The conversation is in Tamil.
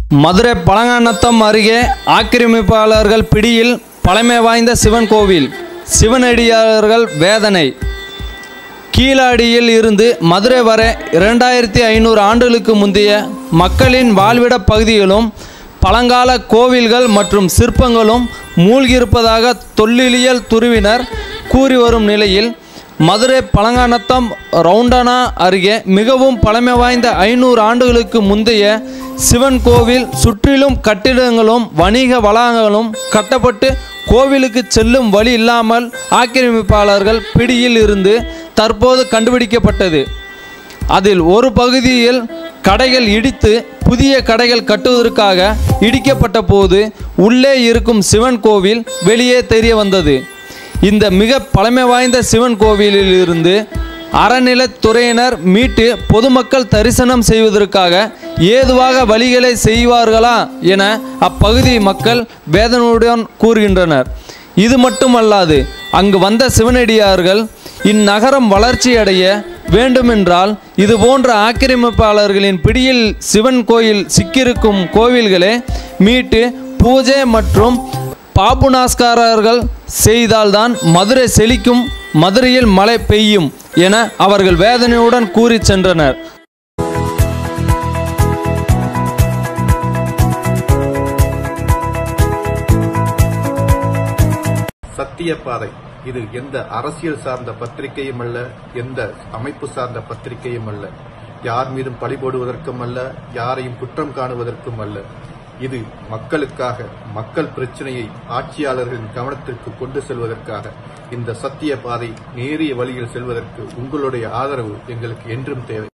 மதுரை பழங்காநத்தம் அருகே ஆக்கிரமிப்பாளர்கள் பிடியில் பழமை வாய்ந்த சிவன் கோவில் சிவனடியார்கள் வேதனை கீழாடியில் இருந்து மதுரை வரை இரண்டாயிரத்தி ஐநூறு ஆண்டுகளுக்கு முந்தைய மக்களின் வாழ்விட பகுதிகளும் பழங்கால கோவில்கள் மற்றும் சிற்பங்களும் மூழ்கியிருப்பதாக தொல்லியல் துருவினர் கூறி வரும் நிலையில் மதுரை பழங்காநத்தம் ரவுண்டானா அருகே மிகவும் பழமை வாய்ந்த ஐநூறு ஆண்டுகளுக்கு முந்தைய சிவன் கோவில் சுற்றிலும் கட்டிடங்களும் வணிக வளாகங்களும் கட்டப்பட்டு கோவிலுக்கு செல்லும் வழி இல்லாமல் ஆக்கிரமிப்பாளர்கள் பிடியில் இருந்து தற்போது கண்டுபிடிக்கப்பட்டது அதில் ஒரு பகுதியில் கடைகள் இடித்து புதிய கடைகள் கட்டுவதற்காக இடிக்கப்பட்ட போது உள்ளே இருக்கும் சிவன் கோவில் வெளியே தெரிய வந்தது இந்த மிக பழமை வாய்ந்த சிவன் கோவிலில் இருந்து அறநிலைத்துறையினர் மீட்டு பொதுமக்கள் தரிசனம் செய்வதற்காக ஏதுவாக வழிகளை செய்வார்களா என அப்பகுதி மக்கள் வேதனையுடன் கூறுகின்றனர் இது மட்டுமல்லாது அங்கு வந்த சிவனடியார்கள் இந்நகரம் வளர்ச்சியடைய வேண்டுமென்றால் இது போன்ற ஆக்கிரமிப்பாளர்களின் பிடியில் சிவன் கோயில் சிக்கியிருக்கும் கோவில்களை மீட்டு பூஜை மற்றும் பாபுநாஸ்காரர்கள் செய்தால்தான் மதுரை செழிக்கும் மதுரையில் மழை பெய்யும் என அவர்கள் வேதனையுடன் கூறி சென்றனர் சத்திய பாதை இது எந்த அரசியல் சார்ந்த பத்திரிகையும் அல்ல எந்த அமைப்பு சார்ந்த பத்திரிகையும் அல்ல யார் மீதும் பழி போடுவதற்கும் அல்ல யாரையும் குற்றம் காணுவதற்கும் அல்ல இது மக்களுக்காக மக்கள் பிரச்சனையை ஆட்சியாளர்களின் கவனத்திற்கு கொண்டு செல்வதற்காக இந்த சத்திய பாதை நேரிய வழியில் செல்வதற்கு உங்களுடைய ஆதரவு எங்களுக்கு என்றும் தேவை